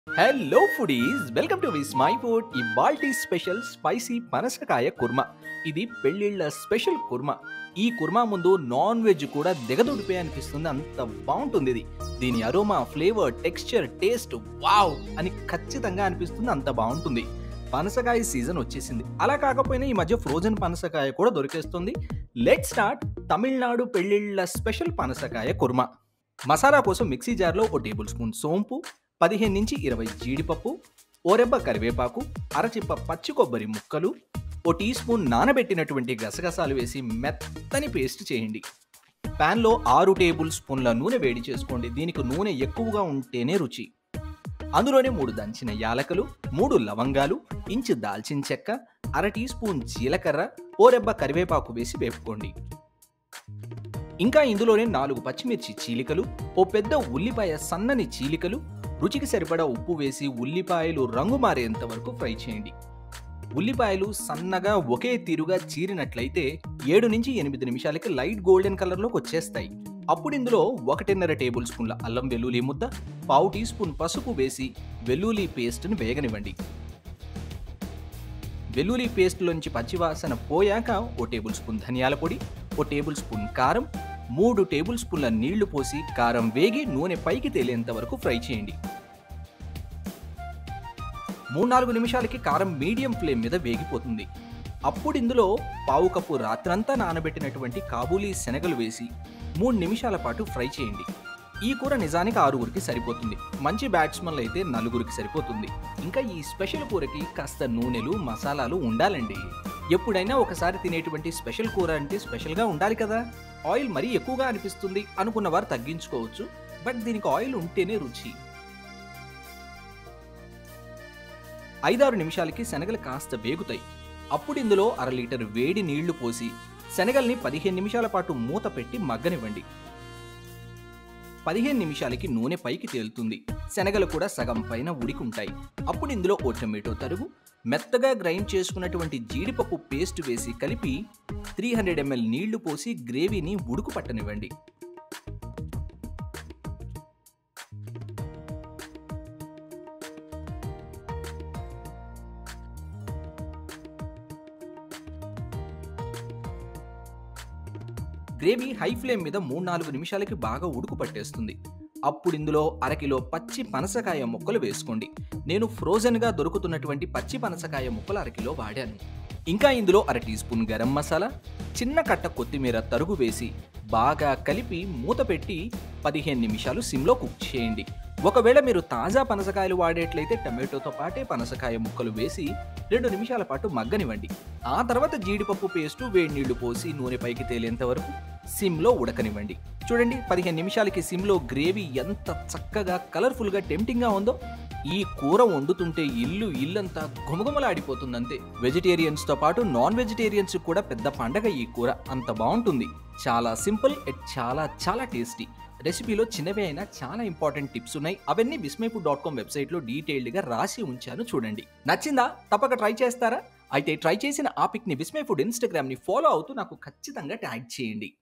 hello foodies welcome to Vismai food ఈ balti special spicy పనసకాయ కుర్మా ఇది పెళ్ళిళ్ళ స్పెషల్ కుర్మా ఈ కుర్మా ముందు నాన్ వెజ్ కూడా దిగదుడిపే అనిపిస్తుంది అంత బాగుంటుంది ఇది దీని aroma flavour texture taste wow అని ఖచ్చితంగా అనిపిస్తుంది అంత బాగుంటుంది పనసకాయ సీజన్ వచ్చేసింది అలా కాకపోయినా ఈ మధ్య ఫ్రోజన్ పనసకాయ కూడా దొరికేస్తుంది లెట్ స్టార్ట్ తమిళనాడు పెళ్ళిళ్ళ స్పెషల్ పనసకాయ కుర్మా మసాలా కోసం మిక్సీ జార్లో ఒక టేబుల్ స్పూన్ సోంపు పదిహేను నుంచి ఇరవై జీడిపప్పు ఓరెబ్బ కరివేపాకు అరచిప్ప పచ్చి కొబ్బరి ముక్కలు ఓ టీ స్పూన్ నానబెట్టినటువంటి గసగసాలు వేసి మెత్తని పేస్ట్ చేయండి ప్యాన్లో ఆరు టేబుల్ స్పూన్ల నూనె వేడి చేసుకోండి దీనికి నూనె ఎక్కువగా ఉంటేనే రుచి అందులోనే మూడు దంచిన యాలకలు మూడు లవంగాలు ఇంచు దాల్చిన చెక్క అర టీ స్పూన్ జీలకర్ర ఓరెబ్బ కరివేపాకు వేసి వేపుకోండి ఇంకా ఇందులోనే నాలుగు పచ్చిమిర్చి చీలికలు ఓ పెద్ద ఉల్లిపాయ సన్నని చీలికలు రుచికి సరిపడా ఉప్పు వేసి ఉల్లిపాయలు రంగు మారేంత వరకు ఫ్రై చేయండి ఉల్లిపాయలు సన్నగా ఒకే తీరుగా చీరినట్లయితే ఏడు నుంచి ఎనిమిది నిమిషాలకి లైట్ గోల్డెన్ కలర్లోకి వచ్చేస్తాయి అప్పుడు ఇందులో ఒకటిన్నర టేబుల్ స్పూన్ల అల్లం వెల్లుల్లి ముద్ద పావు టీ స్పూన్ పసుపు వేసి వెల్లుల్లి పేస్ట్ని వేగనివ్వండి వెల్లుల్లి పేస్ట్లోంచి పచ్చివాసన పోయాక ఓ టేబుల్ స్పూన్ ధనియాల పొడి ఓ టేబుల్ స్పూన్ కారం మూడు టేబుల్ స్పూన్ల నీళ్లు పోసి కారం వేగి నూనె పైకి తేలేంత వరకు ఫ్రై చేయండి మూడు నాలుగు నిమిషాలకి కారం మీడియం ఫ్లేమ్ మీద వేగిపోతుంది అప్పుడు ఇందులో పావు కప్పు రాత్రంతా నానబెట్టినటువంటి కాబూలీ శనగలు వేసి మూడు నిమిషాల పాటు ఫ్రై చేయండి ఈ కూర నిజానికి ఆరుగురికి సరిపోతుంది మంచి బ్యాట్స్మన్లు అయితే నలుగురికి సరిపోతుంది ఇంకా ఈ స్పెషల్ కూరకి కాస్త నూనెలు మసాలాలు ఉండాలండి ఎప్పుడైనా ఒకసారి తినేటువంటి స్పెషల్ కూర అంటే స్పెషల్గా ఉండాలి కదా ఆయిల్ మరీ ఎక్కువగా అనిపిస్తుంది అనుకున్న వారు తగ్గించుకోవచ్చు బట్ దీనికి ఆయిల్ ఉంటేనే రుచి ఐదారు నిమిషాలకి శనగలు కాస్త వేగుతాయి అప్పుడు ఇందులో అర లీటర్ వేడి నీళ్లు పోసి శనగల్ని పదిహేను నిమిషాల పాటు మూత పెట్టి మగ్గనివ్వండి పదిహేను నిమిషాలకి నూనె పైకి తేలుతుంది శనగలు కూడా సగం పైన ఉడికుంటాయి అప్పుడు ఇందులో ఓ టమాటో తరుగు మెత్తగా గ్రైండ్ చేసుకున్నటువంటి జీడిపప్పు పేస్ట్ వేసి కలిపి త్రీ హండ్రెడ్ ఎంఎల్ నీళ్లు పోసి గ్రేవీని ఉడుకు పట్టనివ్వండి గ్రేవీ హై ఫ్లేమ్ మీద మూడు నాలుగు నిమిషాలకి బాగా ఉడుకు పట్టేస్తుంది అప్పుడు ఇందులో అరకిలో పచ్చి పనసకాయ ముక్కలు వేసుకోండి నేను ఫ్రోజన్గా దొరుకుతున్నటువంటి పచ్చి పనసకాయ ముక్కలు అరకిలో వాడాను ఇంకా ఇందులో అర టీ స్పూన్ గరం మసాలా చిన్న కట్ట కొత్తిమీర తరుగు వేసి బాగా కలిపి మూత పెట్టి పదిహేను నిమిషాలు సిమ్లో కుక్ చేయండి ఒకవేళ మీరు తాజా పనసకాయలు వాడేట్లయితే టమాటోతో పాటే పనసకాయ ముక్కలు వేసి రెండు నిమిషాల పాటు మగ్గనివ్వండి ఆ తర్వాత జీడిపప్పు పేస్టు వేడి నీళ్లు పోసి నూనె పైకి తేలేంత వరకు సిమ్లో ఉడకనివ్వండి చూడండి పదిహేను నిమిషాలకి సిమ్లో గ్రేవీ ఎంత చక్కగా కలర్ఫుల్గా టెంప్టింగ్గా ఉందో ఈ కూర వండుతుంటే ఇల్లు ఇల్లంతా గుమగుమలాడిపోతుంది అంతే వెజిటేరియన్స్తో పాటు నాన్ వెజిటేరియన్స్ కూడా పెద్ద పండగ ఈ కూర అంత బాగుంటుంది చాలా సింపుల్ ఎట్ చాలా చాలా టేస్టీ రెసిపీలో చిన్నవి అయినా చాలా ఇంపార్టెంట్ టిప్స్ ఉన్నాయి అవన్నీ విస్మయపు డాట్ కామ్ వెబ్సైట్లో డీటెయిల్డ్గా రాసి ఉంచాను చూడండి నచ్చిందా తప్పక ట్రై చేస్తారా అయితే ట్రై చేసిన ఆ పిక్ని విస్మయ ఫుడ్ ఇన్స్టాగ్రామ్ని ఫాలో అవుతూ నాకు ఖచ్చితంగా ట్యాగ్ చేయండి